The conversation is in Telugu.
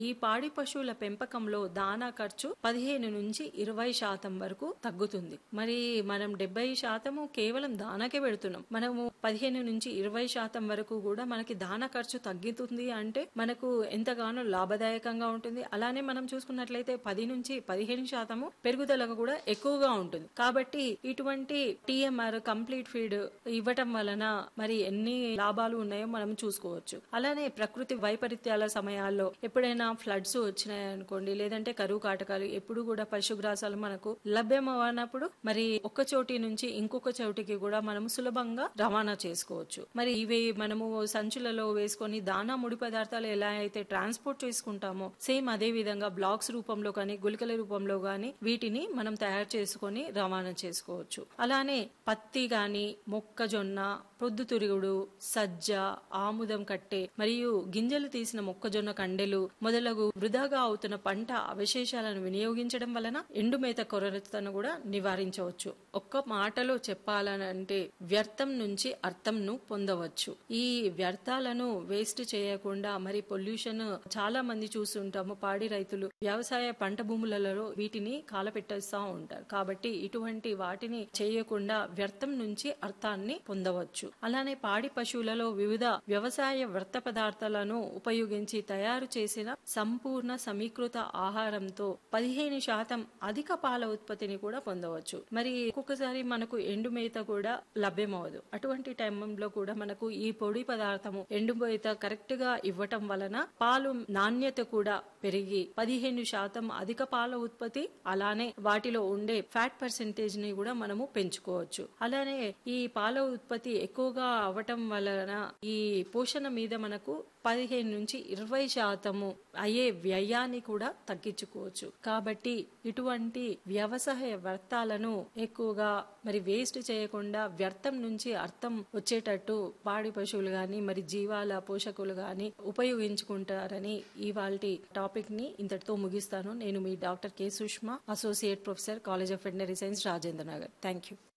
ఈ పాడి పశువుల పెంపకంలో దానా ఖర్చు పదిహేను నుంచి ఇరవై శాతం వరకు తగ్గుతుంది మరి మనం డెబ్బై శాతము కేవలం దానాకే పెడుతున్నాం మనము పదిహేను నుంచి ఇరవై శాతం వరకు కూడా మనకి దానా ఖర్చు తగ్గుతుంది అంటే మనకు ఎంతగానో లాభదాయకంగా ఉంటుంది అలానే మనం చూసుకున్నట్లయితే పది నుంచి పదిహేను శాతము పెరుగుదల కూడా ఎక్కువగా ఉంటుంది కాబట్టి ఇటువంటి టీఎంఆర్ కంప్లీట్ ఫీడ్ ఇవ్వటం వలన మరి ఎన్ని లాభాలు ఉన్నాయో మనం చూసుకోవచ్చు అలానే ప్రకృతి వైపరీత్యాల సమయాల్లో ఎప్పుడైనా ఫ్లడ్స్ వచ్చినాయి అనుకోండి లేదంటే కరువు కాటకాలు ఎప్పుడు కూడా పశుగ్రాసాలు మనకు లభ్యమన్నప్పుడు మరి ఒక చోటి నుంచి ఇంకొక చోటికి కూడా మనం సులభంగా రవాణా చేసుకోవచ్చు మరి ఇవి మనము సంచులలో వేసుకొని దానా ముడి పదార్థాలు ఎలా అయితే ట్రాన్స్పోర్ట్ చేసుకుంటామో సేమ్ అదే విధంగా బ్లాక్స్ రూపంలో కానీ గుళికల రూపంలో కానీ వీటిని మనం తయారు చేసుకొని రవాణా చేసుకోవచ్చు అలానే పత్తి గాని మొక్కజొన్న పొద్దుతిరుగుడు సజ్జ ఆముదం కట్టె మరియు గింజలు తీసిన మొక్కజొన్న కండెలు మొదలగు వృధాగా అవుతున్న పంట అవశేషాలను వినియోగించడం వలన ఎండుమేత కొరతను కూడా నివారించవచ్చు ఒక్క మాటలో చెప్పాలనంటే వ్యర్థం నుంచి అర్థంను పొందవచ్చు ఈ వ్యర్థాలను వేస్ట్ చేయకుండా మరి పొల్యూషన్ చాలా మంది చూస్తుంటాము పాడి రైతులు వ్యవసాయ పంట భూములలో వీటిని కాలపెట్టేస్తా ఉంటారు కాబట్టి ఇటువంటి వాటిని చేయకుండా వ్యర్థం నుంచి అర్థాన్ని పొందవచ్చు అలానే పాడి పశువులలో వివిధ వ్యవసాయ వ్యర్థ పదార్థాలను ఉపయోగించి తయారు చేసిన సంపూర్ణ సమీకృత ఆహారంతో పదిహేను శాతం అధిక పాల ఉత్పత్తిని కూడా పొందవచ్చు మరి ఒక్కొక్కసారి మనకు ఎండు మేత కూడా లభ్యమవదు అటువంటి టైంలో కూడా మనకు ఈ పొడి పదార్థము ఎండు మేత కరెక్ట్ గా ఇవ్వటం వలన పాలు నాణ్యత కూడా పెరిగి పదిహేను శాతం అధిక పాల ఉత్పత్తి అలానే వాటిలో ఉండే ఫ్యాట్ పర్సెంటేజ్ ని కూడా మనము పెంచుకోవచ్చు అలానే ఈ పాల ఉత్పత్తి ఎక్కువగా అవటం వలన ఈ పోషణ మీద మనకు పదిహేను నుంచి ఇరవై శాతము అయ్యే వ్యయాన్ని కూడా తగ్గించుకోవచ్చు కాబట్టి ఇటువంటి వ్యవసాయ వ్యర్థాలను ఎక్కువగా మరి వేస్ట్ చేయకుండా వ్యర్థం నుంచి అర్థం వచ్చేటట్టు పాడి పశువులు గాని మరి జీవాల పోషకులు గాని ఉపయోగించుకుంటారని ఇవాళ టాపిక్ ని ఇంతటితో ముగిస్తాను నేను మీ doctor K Sushma associate professor college of veterinary science Rajendra Nagar thank you